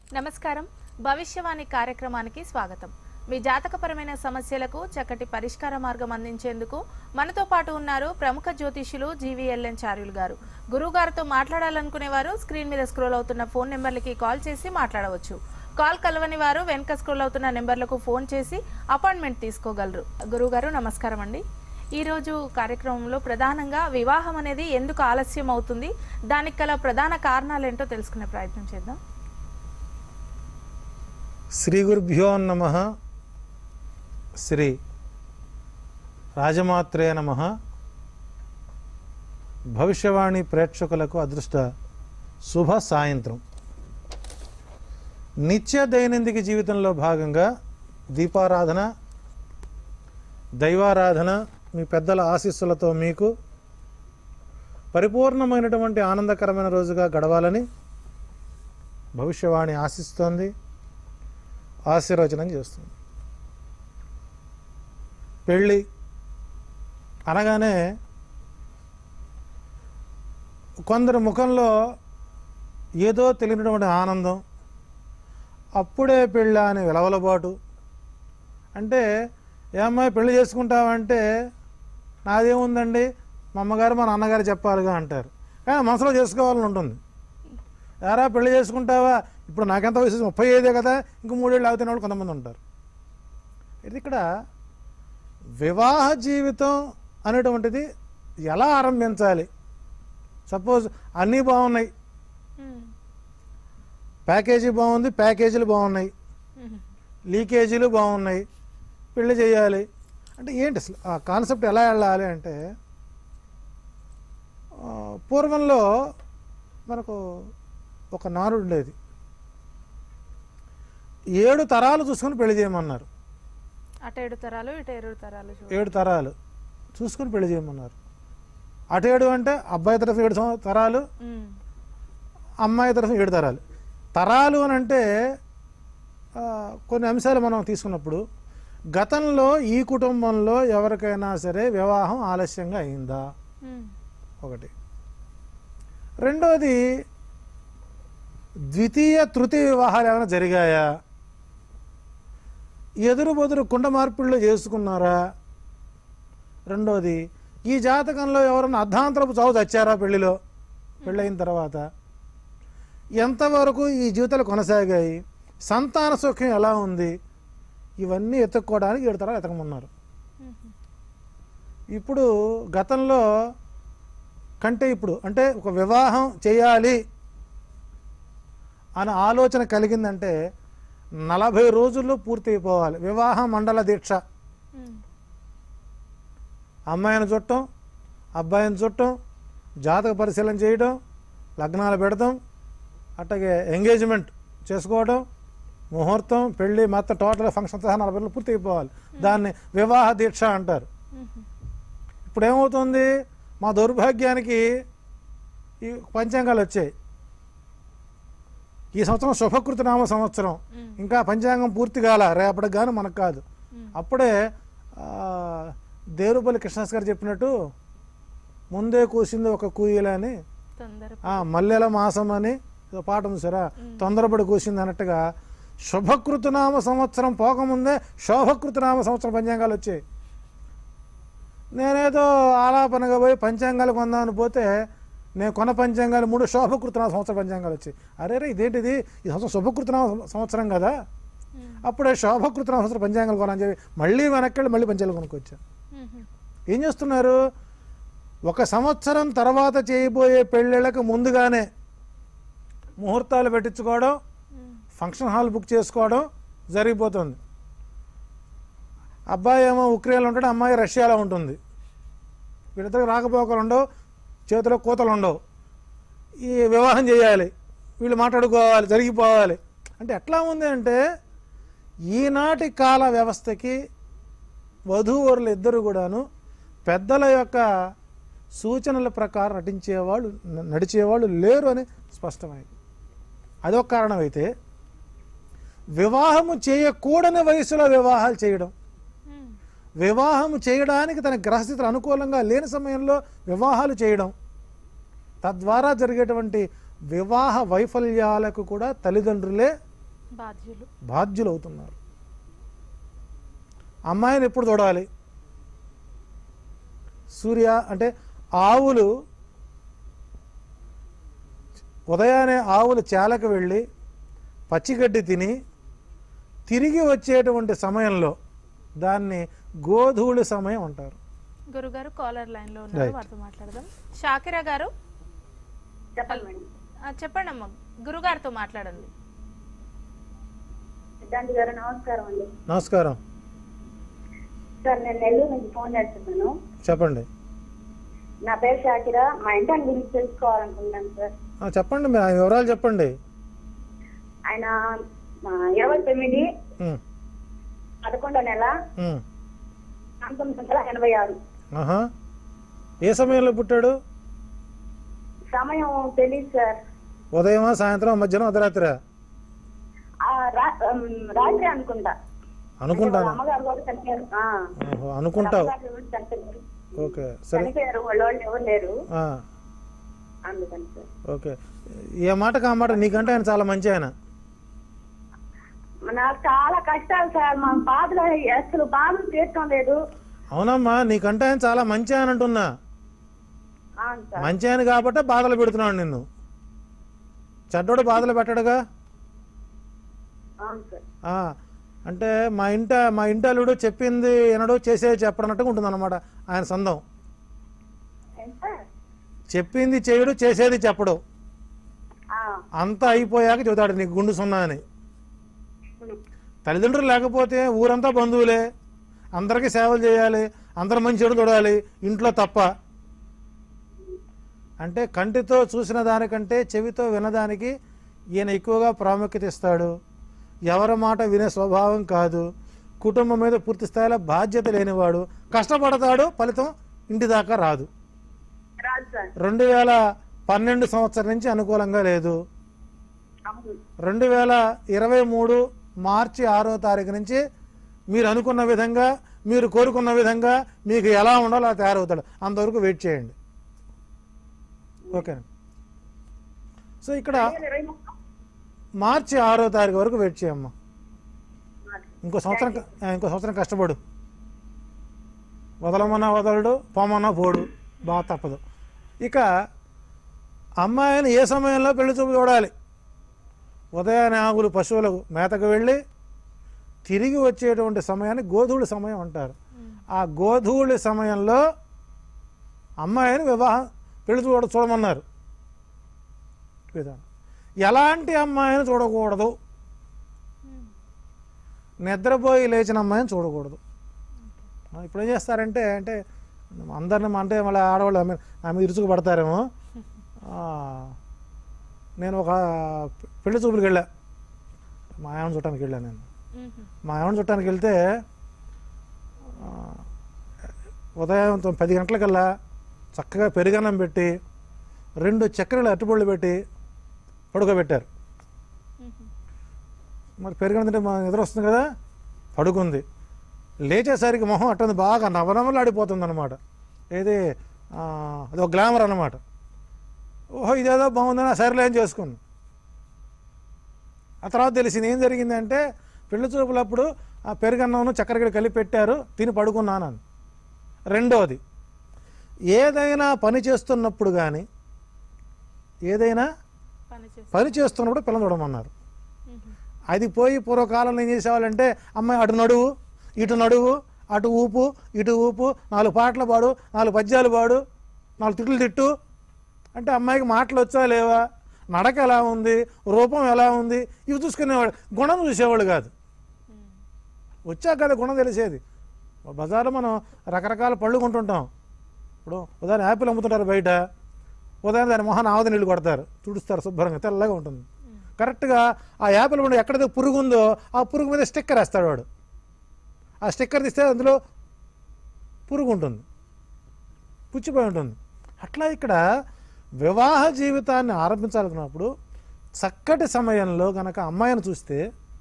నమస్కారం భవిష్యవాణి కార్యక్రమానికి స్వాగతం మీ జాతకపరమైన సమస్యలకు చక్కటి పరిష్కార మార్గం అందించేందుకు మనతో పాటు ఉన్నారు ప్రముఖ జ్యోతిష్యులు జీవీఎల్ఎన్ చార్యులు గారు గురువు గారితో మాట్లాడాలనుకునేవారు స్క్రీన్ మీద స్క్రోల్ అవుతున్న ఫోన్ నెంబర్లకి కాల్ చేసి మాట్లాడవచ్చు కాల్ కలవని వారు వెనక స్క్రోల్ అవుతున్న నెంబర్లకు ఫోన్ చేసి అపాయింట్మెంట్ తీసుకోగలరు గురువు గారు నమస్కారం అండి ఈ రోజు కార్యక్రమంలో ప్రధానంగా వివాహం అనేది ఎందుకు ఆలస్యం అవుతుంది దానికి గల ప్రధాన కారణాలు ఏంటో తెలుసుకునే ప్రయత్నం చేద్దాం శ్రీ గురుభ్యో నమ శ్రీ రాజమాత్రే నమ భవిష్యవాణి ప్రేక్షకులకు అదృష్ట శుభ సాయంత్రం నిత్య దైనందిక జీవితంలో భాగంగా దీపారాధన దైవారాధన మీ పెద్దల ఆశీస్సులతో మీకు పరిపూర్ణమైనటువంటి ఆనందకరమైన రోజుగా గడవాలని భవిష్యవాణి ఆశిస్తోంది ఆశీర్వచనం చేస్తుంది పెళ్ళి అనగానే కొందరి ముఖంలో ఏదో తెలియనటువంటి ఆనందం అప్పుడే పెళ్ళ అని విలవలబాటు అంటే ఏమ్మాయి పెళ్లి చేసుకుంటావంటే నాదేముందండి మా అమ్మగారు మా నాన్నగారు చెప్పాలిగా అంటారు కానీ మనసులో చేసుకోవాలని ఉంటుంది ఎరా పెళ్లి చేసుకుంటావా ఇప్పుడు నాకెంత వయసు ముప్పై ఐదే కదా ఇంక మూడేళ్ళు ఆగుతున్న వాళ్ళు కొంతమంది ఉంటారు ఇది ఇక్కడ వివాహ జీవితం అనేటువంటిది ఎలా ఆరంభించాలి సపోజ్ అన్నీ బాగున్నాయి ప్యాకేజీ బాగుంది ప్యాకేజీలు బాగున్నాయి లీకేజీలు బాగున్నాయి పెళ్లి చేయాలి అంటే ఏంటి అసలు ఆ కాన్సెప్ట్ ఎలా వెళ్ళాలి అంటే ఆ, పూర్వంలో మనకు ఒక నానుడు ఉండేది ఏడు తరాలు చూసుకొని పెళ్లి చేయమన్నారు అటు ఏడు తరాలు ఇటు ఏడు తరాలు చూడు ఏడు తరాలు చూసుకొని పెళ్లి చేయమన్నారు అటు ఏడు అంటే అబ్బాయి తరఫు ఏడు సంవ- తరాలు ఉమ్, అమ్మాయి తరఫు ఏడు తరాలు తరాలు అని అంటే ఆ, కొన్ని అంశాలు మనం తీసుకున్నప్పుడు గతంలో ఈ కుటుంబంలో ఎవరికైనా సరే వివాహం ఆలస్యంగా అయిందా ఉమ్, ఒకటి రెండోది ద్వితీయ తృతీయ వివాహాలు ఏమైనా జరిగాయా ఎదురు బదురు కుండ మార్పిళ్ళు చేసుకున్నారా రెండోది ఈ జాతకంలో ఎవరైనా అర్ధాంతరపు చావు చచ్చారా పెళ్లిలో పెళ్ళయిన తర్వాత ఎంతవరకు ఈ జీవితాలు కొనసాగాయి సంతాన సుఖం ఎలా ఉంది ఇవన్నీ ఎత్తుక్కోవడానికి ఏడు తరాలు ఎతకమన్నారు ఉమ్, ఇప్పుడు గతంలో కంటే ఇప్పుడు అంటే ఒక వివాహం చేయాలి అనే ఆలోచన కలిగిందంటే నలభై రోజుల్లో పూర్తి అయిపోవాలి వివాహ మండల దీక్ష ఉమ్, అమ్మాయిని చుట్టం అబ్బాయిని చుట్టం జాతక పరిశీలన చేయడం లగ్నాలు పెడతాం అట్లాగే ఎంగేజ్మెంట్ చేసుకోవడం ముహూర్తం పెళ్ళి మొత్తం టోటల్ ఫంక్షన్ సహా నలభై రోజులు పూర్తి అయిపోవాలి దాన్ని వివాహ దీక్ష అంటారు ఉమ్, ఇప్పుడు ఏమవుతుంది మా దౌర్భాగ్యానికి ఈ పంచాంగాలు వచ్చాయి ఈ సంవత్సరం శుభకృత నామ సంవత్సరం ఉమ్, ఇంకా పంచాంగం పూర్తి కాల రేపటికి కానీ మనకు కాదు ఉమ్, అప్పుడే ఆ, దేరుపల్లి కృష్ణాస్ గారు చెప్పినట్టు ముందే కూసింది ఒక కూయిల అని తొందర ఆ, మల్లెల మాసం అని ఏదో పాట ఉంది సరా తొందరపడి కూసింది అన్నట్టుగా శుభకృతనామ సంవత్సరం పోకముందే శోభకృతనామ సంవత్సరం పంచాంగాలు వచ్చాయి నేనేదో ఆలాపనగా పోయి పంచాంగాలు కొందామని పోతే నేను కొన్న పంచాంగాలు మూడు శోభకృతనామ సంవత్సరం పంచాంగాలు వచ్చాయి అరే రే ఇదేంటిది ఈ సంవత్సరం శుభకృతనామ సంవత్సరం కదా ఉమ్, అప్పుడే శోభకృతనామ సంవత్సరం పంచాంగాలు కొనని చెప్పి మళ్ళీ వెనక్కి వెళ్ళి మళ్ళీ పంచాంగాలు కొనుక్కొచ్చా ఉమ్, ఏం చేస్తున్నారు ఒక సంవత్సరం తర్వాత చేయబోయే పెళ్ళిళ్ళకు ముందుగానే ముహూర్తాలు పెట్టించుకోవడం ఉమ్, ఫంక్షన్ హాల్ బుక్ చేసుకోవడం జరిగిపోతుంది అబ్బాయి ఏమో ఉక్రెయిన్లో ఉంటాడు అమ్మాయి రష్యాలో ఉంటుంది వీళ్ళిద్దరికి రాకపోకలు ఉండవు చేతిలో కూతలు ఉండవు ఈ వివాహం చేయాలి వీళ్ళు మాట్లాడుకోవాలి జరిగిపోవాలి అంటే ఎట్లా ఉంది అంటే ఈనాటి కాల వ్యవస్థకి వధూవరులు ఇద్దరు కూడాను పెద్దల యొక్క సూచనల ప్రకారం నటించేవాళ్ళు న- నడిచేవాళ్ళు లేరు అని స్పష్టమైంది అదొక కారణం అయితే వివాహము చేయకూడని వయసులో వివాహాలు చేయడం ఉమ్, వివాహము చేయడానికి తన గ్రహస్థితులు అనుకూలంగా లేని సమయంలో వివాహాలు చేయడం తద్వారా జరిగేటువంటి వివాహ వైఫల్యాలకు కూడా తల్లిదండ్రులే బాధ్యులు బాధ్యులు అవుతున్నారు అమ్మాయిని ఎప్పుడు చూడాలి సూర్య అంటే ఆవులు ఉదయాన్నే ఆవులు చాలకు వెళ్ళి పచ్చిగడ్డి తిని తిరిగి వచ్చేటువంటి సమయంలో దాన్ని గోధూళి సమయం అంటారు గురుగారు కాలర్ లైన్ లో ఉన్నారు Right. వారితో మాట్లాడదాం షాకిరా గారు చెప్పండి మేడం ఆ, చెప్పండి అమ్మా గురుగారితో మాట్లాడండి సిద్ధాంతి గారు నమస్కారం అండి నమస్కారం సార్ నేను నెల్లూరు నుంచి ఫోన్ చేస్తున్నాను చెప్పండి నా పేరు షాకిరా మా ఇంటి గురించి తెలుసుకోవాలనుకుంటున్నాను సార్ ఆ, చెప్పండి మీ ఆయన వివరాలు చెప్పండి ఆయన ఆ, ఇరవై తొమ్మిది ఉమ్, పదకొండో నెల ఉమ్. పంతొమ్మిది వందల ఎనభై ఆరు ఆహా ఏ సమయంలో పుట్టాడు సమయం తెలియదు సార్ ఉదయమా సాయంత్రం మధ్యాహ్నం అర్ధరాత్రి ఆ, రా- ఉమ్, రాత్రి అనుకుంటా అనుకుంటాను వాళ్ళ అమ్మగారు కూడా చనిపోయారు ఆ. ఓహో, అనుకుంటావు అమ్మగారు కూడా చనిపోయారు. ఓకే సరే చనిపోయారు వాళ్ళ వాళ్ళు ఎవరు లేరు ఆ, అందుకని సార్ ఓకే ఏ మాటకు ఆ మాట నీకంటే ఆయన చాలా మంచి ఆయన నాకు చాలా కష్టాలు సార్ మా బాధలు అసలు బాధలు తీర్చడం లేదు అవునమ్మా నీకంటే ఆయన చాలా మంచి ఆయన అంటున్నా అవును సార్ మంచి ఆయన కాబట్టి బాధలు పెడుతున్నాడు నిన్ను చెడ్డోడు బాధలు పెట్టడుగా అవును సార్ ఆ, అంటే మా ఇంట మా ఇంటల్లుడు చెప్పింది వినడు చేసేది చెప్పడన్నట్టుగా ఉంటుంది అనమాట ఆయన సందం ఏం సార్ చెప్పింది చేయడు చేసేది చెప్పడు ఆ, అంతా అయిపోయాక చెబుతాడు నీకు గుండు సున్నా అని తల్లిదండ్రులు లేకపోతే ఊరంతా బంధువులే అందరికీ సేవలు చేయాలి అందరు మంచి చెడు చూడాలి ఇంట్లో తప్ప అంటే కంటితో చూసిన దానికంటే చెవితో వినదానికి ఈయన ఎక్కువగా ప్రాముఖ్యత ఇస్తాడు ఎవరి మాట వినే స్వభావం కాదు కుటుంబం మీద పూర్తి స్థాయిలో బాధ్యత లేనివాడు కష్టపడతాడు ఫలితం ఇంటి దాకా రాదు రాదు సార్ రెండు వేల పన్నెండు సంవత్సరం నుంచి అనుకూలంగా లేదు అవును రెండు వేల ఇరవై మూడు మార్చి ఆరో తారీఖు నుంచి మీరు అనుకున్న విధంగా మీరు కోరుకున్న విధంగా మీకు ఎలా ఉండాలో అలా తయారవుతాడు అంతవరకు వెయిట్ చేయండి ఓకే సో ఇక్కడ ఇరవై మూడు మార్చి ఆరో తారీఖు వరకు వెయిట్ చేయమ్మా ఇంకో సంవత్సరం క- ఆ, ఇంకో సంవత్సరం కష్టపడు వదలమన్నా వదలడు పోమన్నా పోడు బాగా తప్పదు ఇక అమ్మాయిని ఏ సమయంలో పెళ్లి చూపు చూడాలి ఉదయాన్నే ఆవులు పశువులకు మేతకు వెళ్ళి తిరిగి వచ్చేటువంటి సమయాన్ని గోధూళి సమయం అంటారు ఆ గోధూళి సమయంలో అమ్మాయిని వివాహం పెళ్లి చూడ చూడమన్నారు విధానం ఎలాంటి అమ్మాయిని చూడకూడదు నిద్రపోయి లేచిన అమ్మాయిని చూడకూడదు ఆ, ఇప్పుడు ఏం చేస్తారంటే అంటే అందరిని అంటే మళ్ళీ ఆడవాళ్ళు ఆమె ఆమె ఇరుచుకు పడతారేమో ఆ, నేను ఒక పెళ్లి చూపులకు వెళ్ళా మా ఆయన చుట్టానికి వెళ్ళాను నేను మ్మ్. మా ఆవిడ చుట్టానికి వెళ్తే ఆ, ఉదయం తొమ్- పది గంటలకల్లా చక్కగా పెరుగన్నం పెట్టి రెండు చక్కెరలు అట్టుపళ్ళు పెట్టి పడుకోబెట్టారు మ్మ్. మరి పెరుగన్నం తింటే మా నిద్ర వస్తుంది కదా పడుకుంది లేచేసరికి మొహం అట్టుంది బాగా నవనవలాడిపోతుంది అనమాట ఏది ఆ, అదొక గ్లామర్ అన్నమాట ఓహో ఇదేదో బాగుందని సరేలే అని చేసుకుంది ఆ తర్వాత తెలిసింది ఏం జరిగిందంటే పెళ్లి చూపులప్పుడు ఆ పెరుగన్నంను చక్కెరగడ కలిపి పెట్టారు తిని పడుకున్నాను అని రెండోది ఏదైనా పని చేస్తున్నప్పుడు కానీ ఏదైనా పని చేసి పని చేస్తున్నప్పుడు పిల్లలు చూడమన్నారు మ్మ్. అది పోయి పూర్వకాలంలో ఏం చేసేవాళ్ళంటే అమ్మాయి అటు నడువు ఇటు నడువు అటు ఊపు ఇటు ఊపు నాలుగు పాటలు పాడు నాలుగు పద్యాలు పాడు నాలుగు తిట్లు తిట్టు అంటే అమ్మాయికి మాటలు వచ్చా లేవా నడక ఎలా ఉంది రూపం ఎలా ఉంది ఇవి చూసుకునేవాడు గుణం చూసేవాళ్ళు కాదు మ్మ్. వచ్చాక కదా గుణం తెలిసేది బజార్లో మనం రకరకాల పళ్ళు కొంటుంటాం ఇప్పుడు ఉదాహరణ యాపిల్ అమ్ముతుంటారు బయట ఉదయం దాని మొహాన్ని ఆవద నీళ్ళు కొడతారు తుడుస్తారు శుభ్రంగా తెల్లగా ఉంటుంది కరెక్ట్గా ఆ యాపిల్ పండు ఎక్కడైతే పురుగు ఉందో ఆ పురుగు మీద స్టిక్కర్ వేస్తాడు వాడు ఆ స్టిక్కర్ తీస్తే అందులో పురుగు ఉంటుంది పుచ్చిపోయి ఉంటుంది అట్లా ఇక్కడ వివాహ జీవితాన్ని ఆరంభించాలనుకున్నప్పుడు చక్కటి సమయంలో కనుక అమ్మాయిని చూస్తే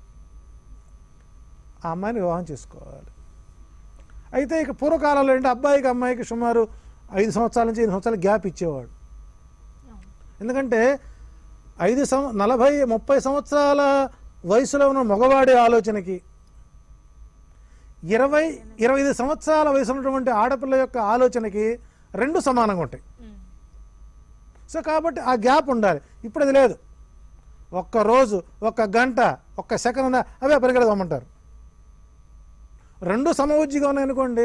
ఆ అమ్మాయిని వివాహం చేసుకోవాలి అయితే ఇక పూర్వకాలంలో ఏంటి అబ్బాయికి అమ్మాయికి సుమారు ఐదు సంవత్సరాల నుంచి ఐదు సంవత్సరాలు గ్యాప్ ఇచ్చేవాడు అవును. ఎందుకంటే ఐదు సం నలభై ముప్పై సంవత్సరాల వయసులో ఉన్న మగవాడి ఆలోచనకి ఇరవై ఇరవై ఐదు సంవత్సరాల వయసు ఉన్నటువంటి ఆడపిల్ల యొక్క ఆలోచనకి రెండు సమానంగా ఉంటాయి ఉమ్. సో కాబట్టి ఆ గ్యాప్ ఉండాలి ఇప్పుడు అది లేదు ఒక్క రోజు ఒక్క గంట ఒక్క సెకండ్ ఉన్నా అవే పరిగెడదామంటారు రెండు సమవుజ్జిగా ఉన్నాయనుకోండి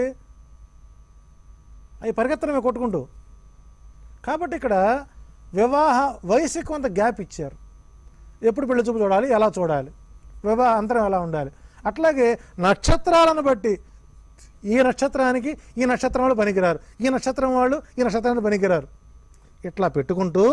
అవి పరిగెత్తడమే కొట్టుకుంటూ కాబట్టి ఇక్కడ వివాహ వయసుకి కొంత గ్యాప్ ఇచ్చారు ఎప్పుడు పెళ్లి చూపు చూడాలి ఎలా చూడాలి వివాహ అంతరం ఎలా ఉండాలి అట్లాగే నక్షత్రాలను బట్టి ఈ నక్షత్రానికి ఈ నక్షత్రం వాళ్ళు పనికిరారు ఈ నక్షత్రం వాళ్ళు ఈ నక్షత్రానికి పనికిరారు ఇట్లా పెట్టుకుంటూ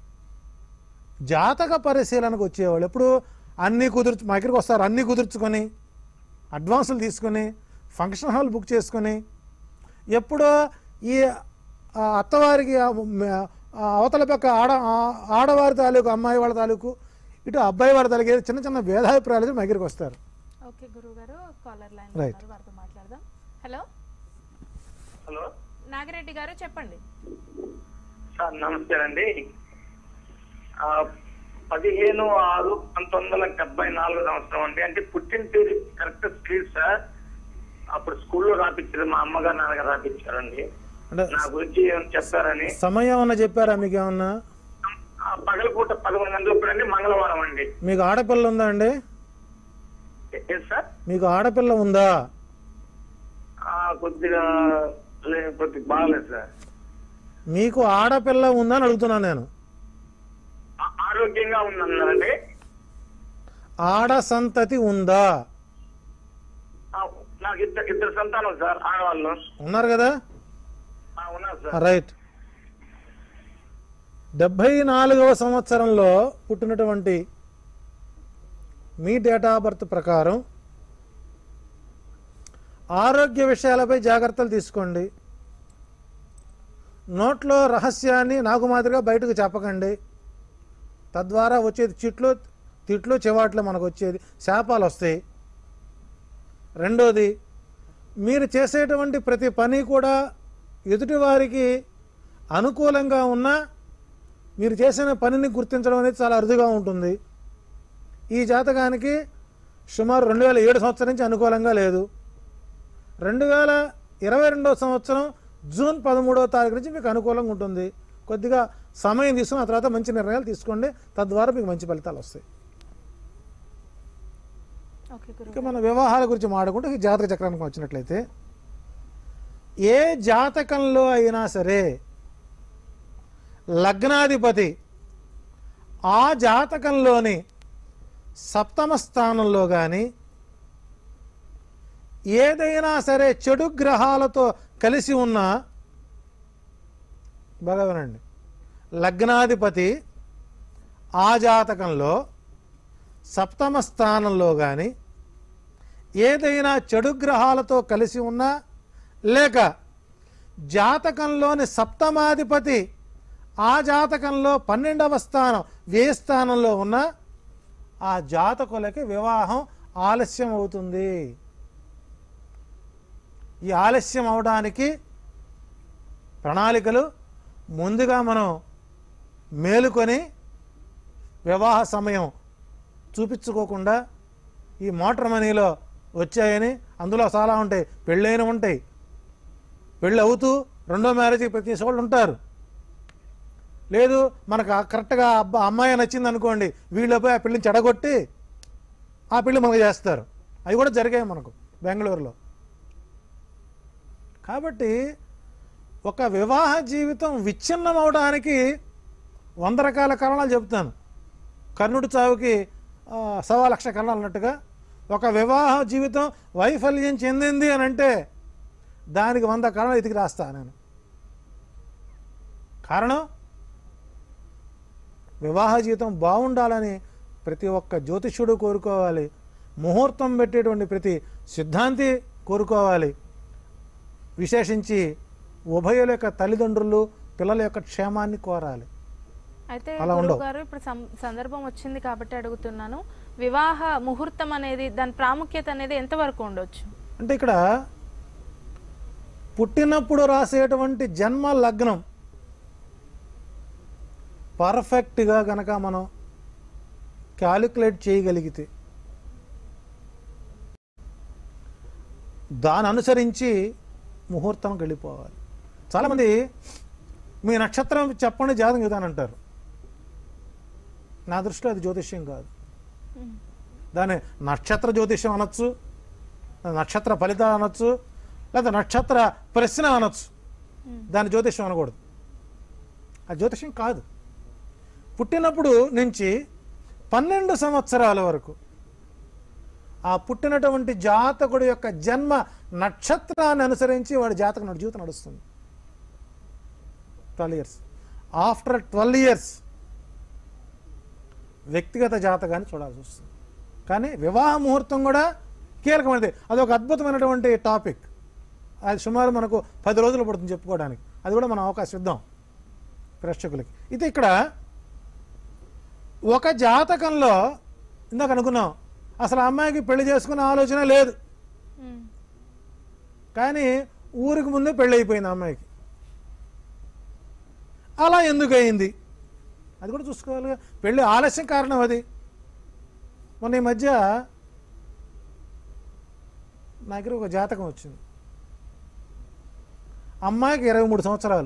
జాతక పరిశీలనకు వచ్చేవాళ్ళు ఎప్పుడు అన్నీ కుదుర్చు మా దగ్గరికి వస్తారు అన్నీ కుదుర్చుకొని అడ్వాన్సులు తీసుకొని ఫంక్షన్ హాల్ బుక్ చేసుకొని ఎప్పుడో ఈ ఆ అత్తవారికి ఆ మ- ఆ అవతల పక్క ఆడ ఆ- ఆడవారి తాలూకు అమ్మాయి వాళ్ళ తాలూకు ఇటు అబ్బాయి వారి తాలూకు ఏదో చిన్న చిన్న భేదాభిప్రాయాలు మా దగ్గరికి వస్తారు ఓకే గురువు గారు కాలర్ లైన్ Right. ఉన్నారు వారితో మాట్లాడదాం హలో హలో నాగిరెడ్డి గారు చెప్పండి సార్ నమస్తే అండి ఆ, పదిహేను ఆరు పంతొమ్మిది వందల డెబ్బై నాలుగు సంవత్సరం అండి అంటే పుట్టిన తేదీ కరెక్ట్ స్క్రీన్ సార్ అప్పుడు స్కూల్లో రాపించారు మా అమ్మగారు నాన్నగారు రాపించారండి అంటే నా గురించి ఏమైనా చెప్పారని సమయం ఏమన్నా చెప్పారా మీకు ఏమన్నా ఆ పగలపూట పదకొండు గంటలప్పుడు అండి మంగళవారం అండి మీకు ఆడపిల్ల ఉందా అండి ఏం సార్ మీకు ఆడపిల్ల ఉందా ఆ, కొద్దిగా లే- కొద్దిగా బాగాలేదు సార్ మీకు ఆడపిల్ల ఉందా అని అడుగుతున్నాను నేను ఆ- ఆరోగ్యంగా ఉందన్నారండి ఆడ సంతతి ఉందా ఆ, నాకు ఇద్దరు ఇద్దరు సంతానం సార్ ఆడవాళ్ళు ఉన్నారు కదా ఆ, ఉన్నారు సార్ రైట్ డెబ్భై నాలుగవ సంవత్సరంలో పుట్టినటువంటి మీ డేట్ ఆఫ్ బర్త్ ప్రకారం ఆరోగ్య విషయాలపై జాగ్రత్తలు తీసుకోండి నోట్లో రహస్యాన్ని నాకు మాదిరిగా బయటకు చెప్పకండి తద్వారా వచ్చేది చిట్లు తిట్లు చివాట్లు మనకు వచ్చేది శాపాలు వస్తాయి రెండోది మీరు చేసేటువంటి ప్రతి పని కూడా ఎదుటివారికి అనుకూలంగా ఉన్నా మీరు చేసిన పనిని గుర్తించడం అనేది చాలా అరుదుగా ఉంటుంది ఈ జాతకానికి సుమారు రెండు వేల ఏడు సంవత్సరం నుంచి అనుకూలంగా లేదు రెండు వేల ఇరవై రెండవ సంవత్సరం జూన్ పదమూడవ తారీఖు నుంచి మీకు అనుకూలంగా ఉంటుంది కొద్దిగా సమయం తీసుకుని ఆ తర్వాత మంచి నిర్ణయాలు తీసుకోండి తద్వారా మీకు మంచి ఫలితాలు వస్తాయి ఓకే గురువు ఇక మన వివాహాల గురించి మాట్లాడుకుంటే ఈ జాతక చక్రానికి వచ్చినట్లయితే ఏ జాతకంలో అయినా సరే లగ్నాధిపతి ఆ జాతకంలోని సప్తమ స్థానంలో కానీ ఏదైనా సరే చెడు గ్రహాలతో కలిసి ఉన్న బాగా వినండి లగ్నాధిపతి ఆ జాతకంలో సప్తమ స్థానంలో కానీ ఏదైనా చెడు గ్రహాలతో కలిసి ఉన్నా లేక జాతకంలోని సప్తమాధిపతి ఆ జాతకంలో పన్నెండవ స్థానం వ్యయ స్థానంలో ఉన్న ఆ జాతకులకి వివాహం ఆలస్యం అవుతుంది ఈ ఆలస్యం అవడానికి ప్రణాళికలు ముందుగా మనం మేలుకొని వివాహ సమయం చూపించుకోకుండా ఈ మోటార్ మనీలో వచ్చాయని అందులో చాలా ఉంటాయి పెళ్ళైన ఉంటాయి పెళ్ళి అవుతూ రెండో మ్యారేజ్కి ప్రతి వాళ్ళు ఉంటారు లేదు మనకు ఆ కరెక్ట్గా అబ్బా అమ్మాయి నచ్చింది అనుకోండి వీళ్ళపై ఆ పెళ్ళిని చెడగొట్టి ఆ పెళ్ళి మనకు చేస్తారు అవి కూడా జరిగాయి మనకు బెంగళూరులో కాబట్టి ఒక వివాహ జీవితం విచ్ఛిన్నం అవడానికి వంద రకాల కారణాలు చెప్తాను కర్ణుడి చావుకి ఆ, సవా లక్ష కారణాలు అన్నట్టుగా ఒక వివాహ జీవితం వైఫల్యం చెందింది అని అంటే దానికి వంద కారణాలు ఎతికి రాస్తా నేను కారణం వివాహ జీవితం బాగుండాలని ప్రతి ఒక్క జ్యోతిష్యుడు కోరుకోవాలి ముహూర్తం పెట్టేటువంటి ప్రతి సిద్ధాంతి కోరుకోవాలి విశేషించి ఉభయుల యొక్క తల్లిదండ్రులు పిల్లల యొక్క క్షేమాన్ని కోరాలి అయితే అలా ఉండవు. గురువు గారు ఇప్పుడు సం- సందర్భం వచ్చింది కాబట్టి అడుగుతున్నాను వివాహ ముహూర్తం అనేది దాని ప్రాముఖ్యత అనేది ఎంతవరకు ఉండొచ్చు అంటే ఇక్కడ పుట్టినప్పుడు రాసేటువంటి జన్మ లగ్నం పర్ఫెక్ట్గా గనక మనం క్యాలిక్యులేట్ చేయగలిగితే దాని అనుసరించి ముహూర్తం వెళ్ళిపోవాలి చాలామంది మీ నక్షత్రం చెప్పండి జాతకం చెబుతాను అంటారు నా దృష్టిలో అది జ్యోతిష్యం కాదు దాన్ని నక్షత్ర జ్యోతిష్యం అనొచ్చు నక్షత్ర ఫలితాలు అనొచ్చు లేదా నక్షత్ర ప్రశ్న అనొచ్చు దాని జ్యోతిష్యం అనకూడదు ఆ జ్యోతిష్యం కాదు పుట్టినప్పుడు నుంచి పన్నెండు సంవత్సరాల వరకు ఆ పుట్టినటువంటి జాతకుడు యొక్క జన్మ నక్షత్రాన్ని అనుసరించి వాడి జాతక నడు- జీవితం నడుస్తుంది twelve years after twelve years వ్యక్తిగత జాతకాన్ని చూడాల్సి వస్తుంది కానీ వివాహ ముహూర్తం కూడా కీలకమైనది అదొక అద్భుతమైనటువంటి టాపిక్ అది సుమారు మనకు పది రోజులు పడుతుంది చెప్పుకోవడానికి అది కూడా మనం అవకాశం ఇద్దాం ప్రేక్షకులకి ఇది ఇక్కడ ఒక జాతకంలో ఇందాక అనుకున్నాం అసలు ఆ అమ్మాయికి పెళ్లి చేసుకునే ఆలోచన లేదు కానీ ఊరికి ముందే పెళ్ళి అయిపోయింది ఆ అమ్మాయికి అలా ఎందుకు అయింది అది కూడా చూసుకోవాలి పెళ్ళి ఆలస్యం కారణం అది మొన్న ఈ మధ్య నా దగ్గర ఒక జాతకం వచ్చింది అమ్మాయికి ఇరవై మూడు సంవత్సరాలు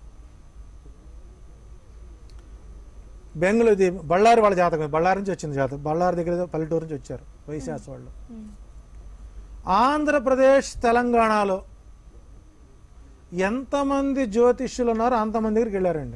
బెంగళూరు ఇది బళ్ళారి వాళ్ళ జాతకం బళ్ళారి నుంచి వచ్చింది జాతకం బళ్ళారి దగ్గర ఏదో పల్లెటూరు నుంచి వచ్చారు వైశాస్ వాళ్ళు ఆంధ్రప్రదేశ్ తెలంగాణలో ఎంతమంది జ్యోతిష్యులు ఉన్నారో అంతమంది దగ్గరికి వెళ్ళారండి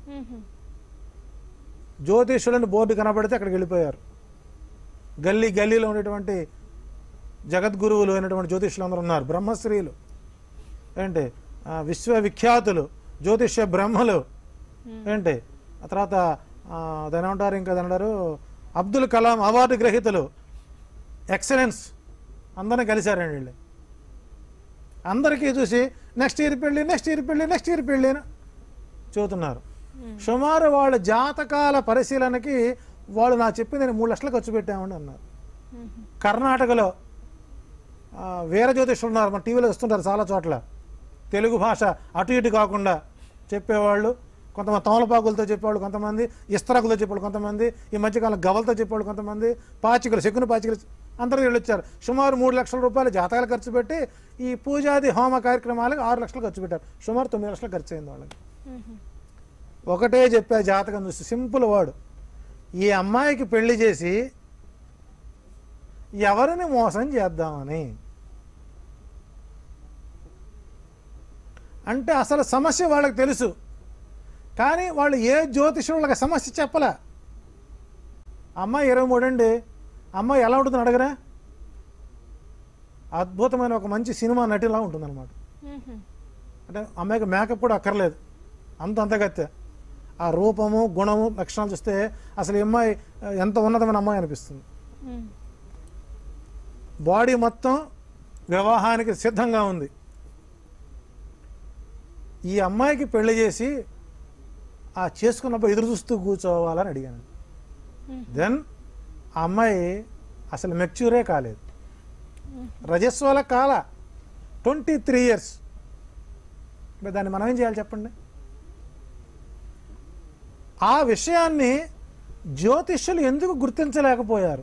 జ్యోతిష్యులని బోర్డు కనబడితే అక్కడికి వెళ్ళిపోయారు గల్లీ గల్లీలో ఉండేటువంటి జగద్గురువులు అయినటువంటి జ్యోతిష్యులు అందరూ ఉన్నారు బ్రహ్మశ్రీలు ఏంటి ఆ, విశ్వవిఖ్యాతులు జ్యోతిష్య బ్రహ్మలు ఏంటి ఆ తర్వాత ఆ, దాని ఏమంటారు ఇంకా దాని అంటారు అబ్దుల్ కలాం అవార్డు గ్రహీతలు ఎక్సలెన్స్ అందరిని కలిశారండి వీళ్ళు అందరికీ చూసి నెక్స్ట్ ఇయర్ పెళ్ళి నెక్స్ట్ ఇయర్ పెళ్ళి నెక్స్ట్ ఇయర్ పెళ్ళి అని చెబుతున్నారు సుమారు వాళ్ళ జాతకాల పరిశీలనకి వాళ్ళు నా చెప్పింది నేను మూడు లక్షలు ఖర్చు పెట్టామని అన్నారు కర్ణాటకలో ఆ, వీర జ్యోతిష్యులు ఉన్నారు మన టీవీలో వస్తుంటారు చాలా చోట్ల తెలుగు భాష అటు ఇటు కాకుండా చెప్పేవాళ్ళు కొంతమంది తమలపాకులతో చెప్పేవాళ్ళు కొంతమంది ఇస్తరాకులతో చెప్పేవాళ్ళు కొంతమంది ఈ మధ్యకాలం గవలతో చెప్పేవాళ్ళు కొంతమంది పాచికలు శకుని పాచికలు అందరూ వెళ్ళొచ్చారు సుమారు మూడు లక్షల రూపాయలు జాతకాలు ఖర్చు పెట్టి ఈ పూజాది హోమ కార్యక్రమాలకు ఆరు లక్షలు ఖర్చు పెట్టారు సుమారు తొమ్మిది లక్షలు ఖర్చు అయింది వాళ్ళకి ఒకటే చెప్పే జాతకం చూసి సింపుల్ వర్డ్ ఈ అమ్మాయికి పెళ్లి చేసి ఎవరిని మోసం చేద్దామని అంటే అసలు సమస్య వాళ్ళకి తెలుసు కానీ వాళ్ళు ఏ జ్యోతిషులకు సమస్య చెప్పలే అమ్మాయి ఇరవై మూడు అండి అమ్మాయి ఎలా ఉంటుందని అడగరా అద్భుతమైన ఒక మంచి సినిమా నటిలా ఉంటుందన్నమాట అంటే అమ్మాయికి మేకప్ కూడా అక్కర్లేదు అంత అంతగత్తే ఆ రూపము గుణము లక్షణాలు చూస్తే అసలు ఈ అమ్మాయి ఆ, ఎంత ఉన్నతమైన అమ్మాయి అనిపిస్తుంది బాడీ మొత్తం వివాహానికి సిద్ధంగా ఉంది ఈ అమ్మాయికి పెళ్లి చేసి ఆ చేసుకున్నప్పుడు ఎదురు చూస్తూ కూర్చోవాలని అడిగాను దెన్ ఆ అమ్మాయి అసలు మెచ్యూరే కాలేదు రజస్వల కాల ట్వంటీ త్రీ ఇయర్స్ మరి దాన్ని మనం ఏం చేయాలి చెప్పండి ఆ విషయాన్ని జ్యోతిష్యులు ఎందుకు గుర్తించలేకపోయారు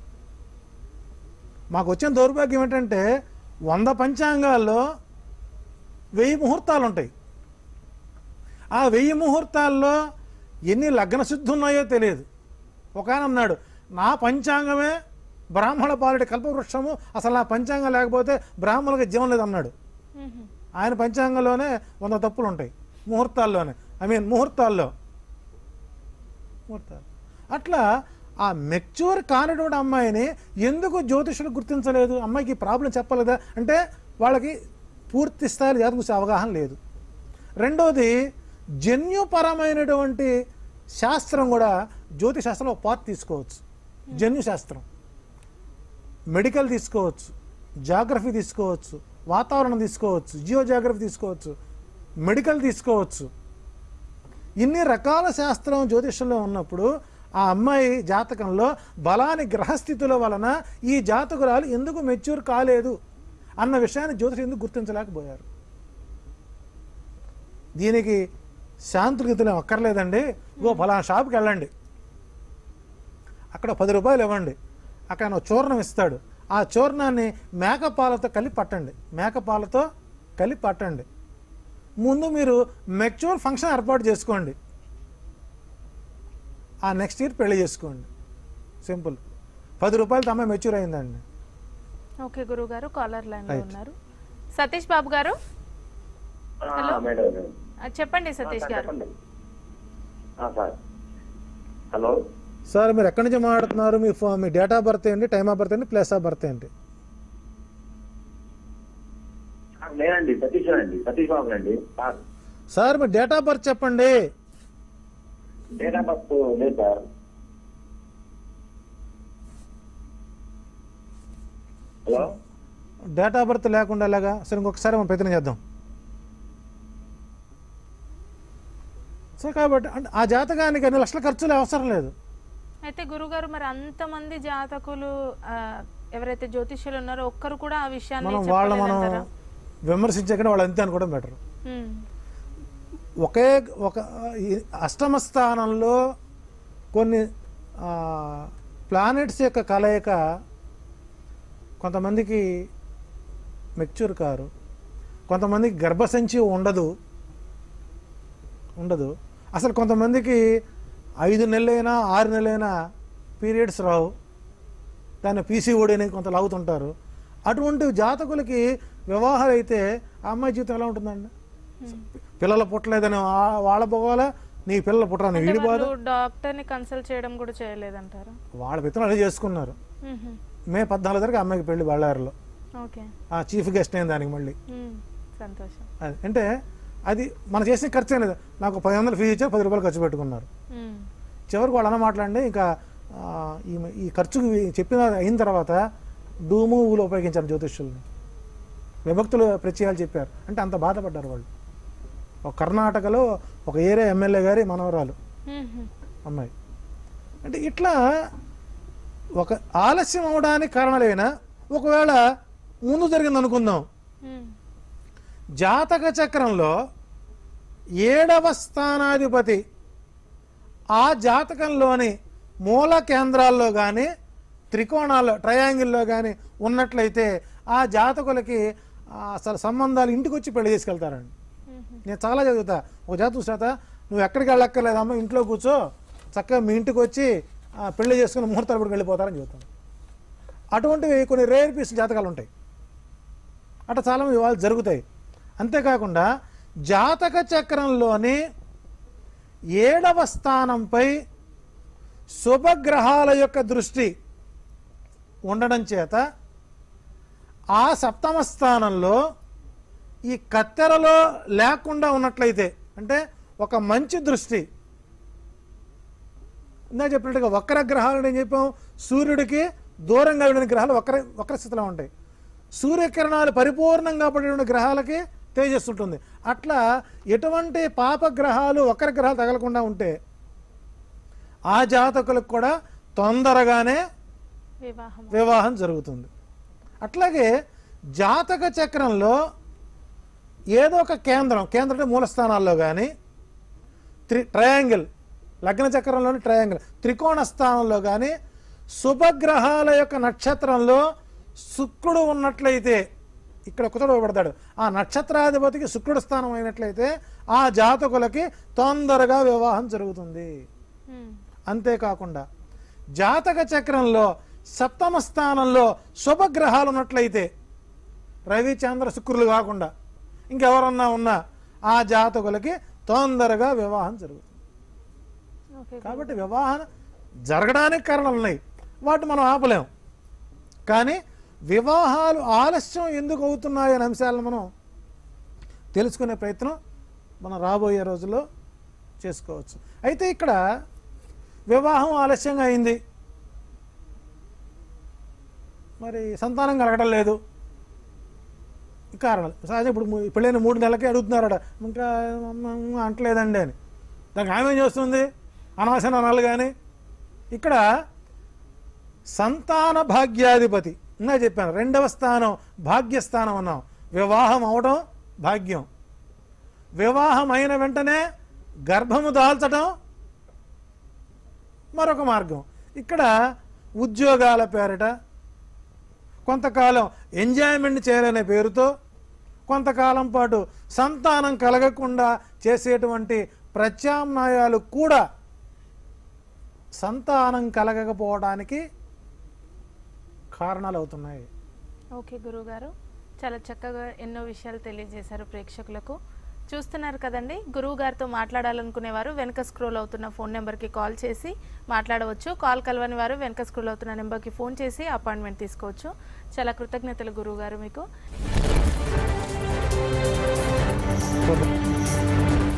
మాకు వచ్చిన దౌర్భాగ్యం ఏంటంటే వంద పంచాంగాల్లో వెయ్యి ముహూర్తాలు ఉంటాయి ఆ వెయ్యి ముహూర్తాల్లో ఎన్ని లగ్న శుద్ధి ఉన్నాయో తెలియదు ఒక ఆయన అన్నాడు నా పంచాంగమే బ్రాహ్మణ పాలిటి కల్పవృక్షము అసలు నా పంచాంగం లేకపోతే బ్రాహ్మణులకు జీవం లేదు అన్నాడు ఆయన పంచాంగంలోనే వంద తప్పులు ఉంటాయి ముహూర్తాల్లోనే ఐ మీన్ ముహూర్తాల్లో ముహూర్తాలు అట్లా ఆ మెచ్యూర్ కానటువంటి అమ్మాయిని ఎందుకు జ్యోతిషులు గుర్తించలేదు అమ్మాయికి ప్రాబ్లం చెప్పలేదా అంటే వాళ్ళకి పూర్తి స్థాయిలో జాతకం గురించి అవగాహన లేదు రెండోది జన్యుపరమైనటువంటి శాస్త్రం కూడా జ్యోతిష్ శాస్త్రంలో ఒక పార్ట్ తీసుకోవచ్చు జన్యు శాస్త్రం మెడికల్ తీసుకోవచ్చు జాగ్రఫీ తీసుకోవచ్చు వాతావరణం తీసుకోవచ్చు జియో జాగ్రఫీ తీసుకోవచ్చు మెడికల్ తీసుకోవచ్చు ఇన్ని రకాల శాస్త్రం జ్యోతిషంలో ఉన్నప్పుడు ఆ అమ్మాయి జాతకంలో బలాని గ్రహస్థితుల వలన ఈ జాతకురాలు ఎందుకు మెచ్యూర్ కాలేదు అన్న విషయాన్ని జ్యోతిషం ఎందుకు గుర్తించలేకపోయారు దీనికి శాంతిగతులు అక్కర్లేదండి ఓ ఫలానా షాప్కి వెళ్ళండి అక్కడ పది రూపాయలు ఇవ్వండి అక్కడ ఆయన ఒక చూర్ణం ఇస్తాడు ఆ చూర్ణాన్ని మేకపాలతో కలిపి పట్టండి మేకపాలతో కలిపి పట్టండి ముందు మీరు మెచ్యూర్ ఫంక్షన్ ఏర్పాటు చేసుకోండి ఆ నెక్స్ట్ ఇయర్ పెళ్లి చేసుకోండి సింపుల్ పది రూపాయలతో అమ్మాయి మెచ్యూర్ అయిందండి ఓకే గురువు గారు కాలర్ లైన్ లో Right. ఉన్నారు సతీష్ బాబు గారు హలో. Madam madam. ఆ, చెప్పండి ఆ, సతీష్ సార్ గారు చెప్పండి. ఆ, సార్ హలో సార్ మీరు ఎక్కడి నుంచి మాట్లాడుతున్నారు మీ ఫో మీ డేట్ ఆఫ్ బర్త్ ఏంటి టైమ్ ఆఫ్ బర్త్ ఏంటి ప్లేస్ ఆఫ్ బర్త్ ఏంటి ఆ, నేనండి సతీష్ అండి సతీష్ బాబు అండి సార్ సార్ మీ డేట్ ఆఫ్ బర్త్ చెప్పండి డేట్ ఆఫ్ బర్త్ లేదు sir hello date of birth లేకుండా ఎలాగా సరే ఇంకొకసారి మనం ప్రయత్నం చేద్దాం సో కాబట్టి అంటే ఆ జాతకానికి అన్ని లక్షల ఖర్చులు అవసరం లేదు అయితే గురుగారు మరి అంతమంది జాతకులు ఆ, ఎవరైతే జ్యోతిష్యులు ఉన్నారో ఒక్కరు కూడా ఆ విషయాన్ని మనం వాళ్ళ మనం చెప్పలేదంటారా విమర్శించే కంటే వాళ్ళు అంతే అనుకోవడం బెటర్ ఉమ్, ఒకే ఒక ఈ అష్టమ స్థానంలో కొన్ని ప్లానెట్స్ యొక్క కలయిక కొంతమందికి మెచ్యూర్ కారు కొంతమందికి గర్భసంచి ఉండదు ఉండదు అసలు కొంతమందికి ఐదు నెలలైనా ఆరు నెలలైనా పీరియడ్స్ రావు దాన్ని పీసీఓడి అని కొంత లాగుతుంటారు అటువంటి జాతకులకి వివాహాలు అయితే ఆ అమ్మాయి జీవితం ఎలా ఉంటుందండి పిల్లలు పుట్టలేదని వా- వాళ్ళ పోవాలా నీ పిల్లలు పుట్టరని అంటే వీడి బాధ వాళ్ళు డాక్టర్ ని కన్సల్ట్ చేయడం కూడా చేయలేదంటారా వాళ్ళ విత్తనం అదే చేసుకున్నారు ఉహు, మే పద్నాలుగు తారీఖు అమ్మాయికి పెళ్లి బళ్ళారిలో ఓకే ఆ చీఫ్ గెస్ట్ అయింది దానికి మళ్ళీ ఉమ్, సంతోషం అది అంటే అది మనం చేసిన ఖర్చు అనేది నాకు పది వందలు ఫీజు ఇచ్చారు పది రూపాయలు ఖర్చు పెట్టుకున్నారు ఉమ్, చివరికి వాళ్ళు అన్న మాట్లాడండి ఇంకా ఆ, ఈ ఈ ఖర్చుకు చెప్పిన అయిన తర్వాత డూము ఊలు ఉపయోగించారు జ్యోతిష్యుల్ని విభక్తులు ప్రత్యయాలు చెప్పారు అంటే అంత బాధపడ్డారు వాళ్ళు ఒక కర్ణాటకలో ఒక ఏరియా ఎమ్మెల్యే గారి మనవరాలు ఉహు, అమ్మాయి అంటే ఇట్లా ఒక ఆలస్యం అవడానికి కారణాలైనా ఒకవేళ ముందు జరిగింది అనుకుందాం ఉమ్, జాతక చక్రంలో ఏడవ స్థానాధిపతి ఆ జాతకంలోని మూల కేంద్రాల్లో కానీ త్రికోణాల్లో ట్రయాంగిల్లో కానీ ఉన్నట్లయితే ఆ జాతకులకి ఆ అసలు సంబంధాలు ఇంటికి వచ్చి పెళ్లి చేసుకెళ్తారండి ఉహు, నేను చాలా చదువుతా ఒక జాతకు శాత నువ్వు ఎక్కడికి వెళ్ళక్కర్లేదమ్మా ఇంట్లో కూర్చో చక్కగా మీ ఇంటికి వచ్చి ఆ, పెళ్లి చేసుకుని ముహూర్తాలు పడికి వెళ్ళిపోతారని చెబుతాను అటువంటివి కొన్ని రేర్ పీస్ జాతకాలు ఉంటాయి అట్లా చాలామంది వివాహాలు జరుగుతాయి అంతేకాకుండా జాతక చక్రంలోని ఏడవ స్థానంపై శుభగ్రహాల యొక్క దృష్టి ఉండడం చేత ఆ సప్తమ స్థానంలో ఈ కత్తెరలో లేకుండా ఉన్నట్లయితే అంటే ఒక మంచి దృష్టి ఇందా చెప్పినట్టుగా వక్ర గ్రహాలు ఏం చెప్పాం సూర్యుడికి దూరంగా వెళ్ళిన గ్రహాలు వక్ర వక్ర స్థితిలో ఉంటాయి సూర్యకిరణాలు పరిపూర్ణంగా పడిన గ్రహాలకి తేజస్సు ఉంటుంది అట్లా ఎటువంటి పాప గ్రహాలు వక్ర గ్రహాలు తగలకుండా ఉంటే ఆ జాతకులకు కూడా తొందరగానే వివాహం వివాహం జరుగుతుంది అట్లాగే జాతక చక్రంలో ఏదో ఒక కేంద్రం కేంద్రం అంటే మూల స్థానాల్లో కానీ త్రి ట్రయాంగిల్ లగ్న చక్రంలోని ట్రయాంగిల్ త్రికోణ స్థానంలో కానీ శుభగ్రహాల యొక్క నక్షత్రంలో శుక్రుడు ఉన్నట్లయితే ఇక్కడ ఒకతడు ఇవ్వబడతాడు ఆ నక్షత్రాధిపతికి శుక్రుడు స్థానం అయినట్లయితే ఆ జాతకులకి తొందరగా వివాహం జరుగుతుంది ఉమ్, అంతేకాకుండా జాతక చక్రంలో సప్తమ స్థానంలో శుభగ్రహాలు ఉన్నట్లయితే రవి చంద్ర శుక్రులు కాకుండా ఇంకెవరన్నా ఉన్నా ఆ జాతకులకి తొందరగా వివాహం జరుగుతుంది ఓకే కాబట్టి వివాహం జరగడానికి కారణాలు ఉన్నాయి వాటిని మనం ఆపలేం కానీ వివాహాలు ఆలస్యం ఎందుకు అవుతున్నాయి అనే అంశాలను మనం తెలుసుకునే ప్రయత్నం మనం రాబోయే రోజుల్లో చేసుకోవచ్చు అయితే ఇక్కడ వివాహం ఆలస్యంగా అయింది మరి సంతానం కలగడం లేదు ఈ కారణాలు సహజ ఇప్పుడు ము- పెళ్ళైన మూడు నెలలకే అడుగుతున్నారట ఇంకా అమ్మ అంటలేదండి అని దానికి ఆమె ఏం చేస్తుంది అనవసర అనాలు కానీ ఇక్కడ సంతాన భాగ్యాధిపతి ఇంకా చెప్పాను రెండవ స్థానం భాగ్యస్థానం అన్నాం వివాహం అవడం భాగ్యం వివాహం అయిన వెంటనే గర్భము దాల్చడం మరొక మార్గం ఇక్కడ ఉద్యోగాల పేరిట కొంతకాలం ఎంజాయ్మెంట్ చేయాలనే పేరుతో కొంతకాలం పాటు సంతానం కలగకుండా చేసేటువంటి ప్రత్యామ్నాయాలు కూడా సంతానం కలగకపోవడానికి కారణాలు అవుతున్నాయి ఓకే గురువుగారు చాలా చక్కగా ఎన్నో విషయాలు తెలియజేశారు ప్రేక్షకులకు చూస్తున్నారు కదండి గురువు గారితో మాట్లాడాలనుకునే వారు వెనక స్క్రోల్ అవుతున్న ఫోన్ నెంబర్కి కాల్ చేసి మాట్లాడవచ్చు కాల్ కలవని వారు వెనక స్క్రోల్ అవుతున్న నెంబర్కి ఫోన్ చేసి అపాయింట్మెంట్ తీసుకోవచ్చు చాలా కృతజ్ఞతలు గురువు గారు మీకు